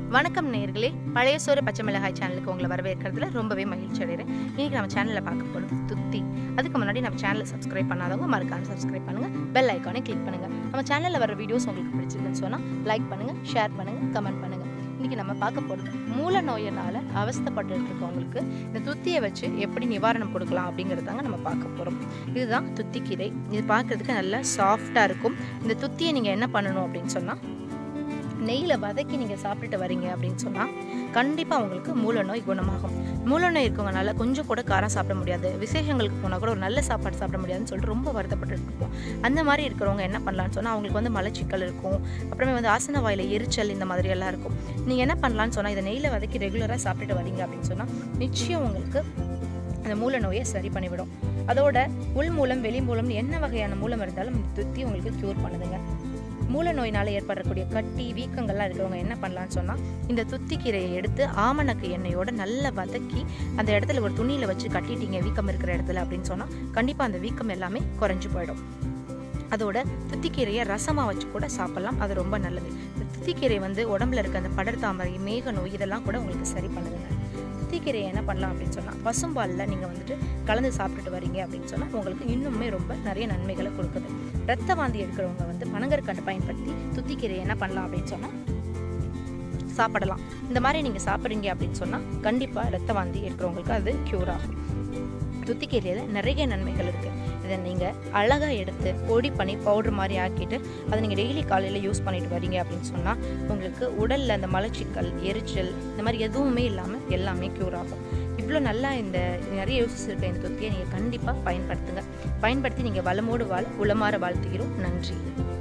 வணக்கம் நேயர்களே பழைய சோறு பச்சை மிளகாய் சேனலுக்கு உங்களை வரவேற்கிறதுல ரொம்பவே மகிழ்ச்சி அடைகிறேன் இன்னைக்கு நம்ம சேனலில் பார்க்க போகிறது துத்தி அதுக்கு முன்னாடி நம்ம சேனலை சப்ஸ்கிரைப் பண்ணாதவங்க மறக்காம சப்ஸ்கிரைப் பண்ணுங்கள் பெல் ஐக்கானை கிளிக் பண்ணுங்கள் நம்ம சேனலில் வர வீடியோஸ் உங்களுக்கு பிடிச்சிருக்குன்னு சொன்னால் லைக் பண்ணுங்கள் ஷேர் பண்ணுங்கள் கமெண்ட் பண்ணுங்கள் இன்றைக்கி நம்ம பார்க்க போகிறது மூல நோயினால் அவஸ்தைப்பட்டு இருக்கவங்களுக்கு இந்த துத்தியை வச்சு எப்படி நிவாரணம் கொடுக்கலாம் அப்படிங்கிறதாங்க நம்ம பார்க்க போகிறோம் இதுதான் துத்திக்கீரை இது பார்க்குறதுக்கு நல்லா சாஃப்டாக இருக்கும் இந்த துத்தியை நீங்கள் என்ன பண்ணணும் அப்படின்னு சொன்னால் நெய்யில் வதக்கி நீங்கள் சாப்பிட்டுட்டு வரீங்க அப்படின்னு சொன்னால் கண்டிப்பாக உங்களுக்கு மூல நோய் குணமாகும் மூல நோய் இருக்கவங்கனால கொஞ்சம் கூட காரம் சாப்பிட முடியாது விசேஷங்களுக்கு போனால் கூட ஒரு நல்ல சாப்பாடு சாப்பிட முடியாதுன்னு சொல்லிட்டு ரொம்ப வருத்தப்பட்டு இருப்போம் அந்த மாதிரி இருக்கிறவங்க என்ன பண்ணலான்னு சொன்னால் அவங்களுக்கு வந்து மலச்சிக்கல் இருக்கும் அப்புறமே வந்து ஆசன வாயில் எரிச்சல் இந்த மாதிரி எல்லாம் இருக்கும் நீங்கள் என்ன பண்ணலான்னு சொன்னால் இதை நெய்யில் வதக்கி ரெகுலராக சாப்பிட்டுட்டு வரீங்க அப்படின்னு சொன்னால் நிச்சயம் உங்களுக்கு அந்த மூல நோயை சரி பண்ணிவிடும் அதோட உள் மூலம் வெளி மூலம் என்ன வகையான மூலம் இருந்தாலும் இந்த துத்தி உங்களுக்கு க்யூர் பண்ணுதுங்க மூல நோயினால் ஏற்படக்கூடிய கட்டி வீக்கங்கள்லாம் இருக்கிறவங்க என்ன பண்ணலான்னு சொன்னால் இந்த துத்திக்கீரையை எடுத்து ஆமணக்கு எண்ணெயோட நல்லா வதக்கி அந்த இடத்துல ஒரு துணியில் வச்சு கட்டிட்டீங்க வீக்கம் இருக்கிற இடத்துல அப்படின்னு சொன்னால் கண்டிப்பாக அந்த வீக்கம் எல்லாமே குறைஞ்சு போயிடும் அதோட துத்திக்கீரையை ரசமாக வச்சு கூட சாப்பிட்லாம் அது ரொம்ப நல்லது இந்த துத்திக்கீரை வந்து உடம்புல இருக்க அந்த படர்தாமரை மேக நோய் இதெல்லாம் கூட உங்களுக்கு சரி பண்ணுதுங்க துத்திக்கீரையை என்ன பண்ணலாம் அப்படின்னு சொன்னால் பசும்பாலில் நீங்கள் வந்துட்டு கலந்து சாப்பிட்டுட்டு வரீங்க அப்படின்னு சொன்னால் உங்களுக்கு இன்னுமே ரொம்ப நிறைய நன்மைகளை கொடுக்குது ரத்த வாந்தி எடுக்கிறவங்க வந்து பனங்கற்கண்டு பயன்படுத்தி துத்திக்கீரையை என்ன பண்ணலாம் அப்படின்னு சொன்னால் சாப்பிடலாம் இந்த மாதிரி நீங்கள் சாப்பிட்றீங்க அப்படின்னு சொன்னால் கண்டிப்பாக ரத்த வாந்தி இருக்கிறவங்களுக்கு அது க்யூர் ஆகும் துத்திக்கீரையில் நிறைய நன்மைகள் இருக்குது இதை நீங்கள் அழகாக எடுத்து பொடி பண்ணி பவுடர் மாதிரி ஆக்கிட்டு அதை நீங்கள் டெய்லி காலையில் யூஸ் பண்ணிட்டு வரீங்க அப்படின்னு சொன்னால் உங்களுக்கு உடலில் அந்த மலச்சிக்கல் எரிச்சல் இந்த மாதிரி எதுவுமே இல்லாமல் எல்லாமே க்யூர் ஆகும் இவ்வளோ நல்லா இந்த நிறைய யூசஸ் இருக்க இந்த தொத்தியை நீங்கள் கண்டிப்பாக பயன்படுத்துங்க பயன்படுத்தி நீங்கள் வளமோடு வாழ உளமாற வாழ்த்துகிறோம் நன்றி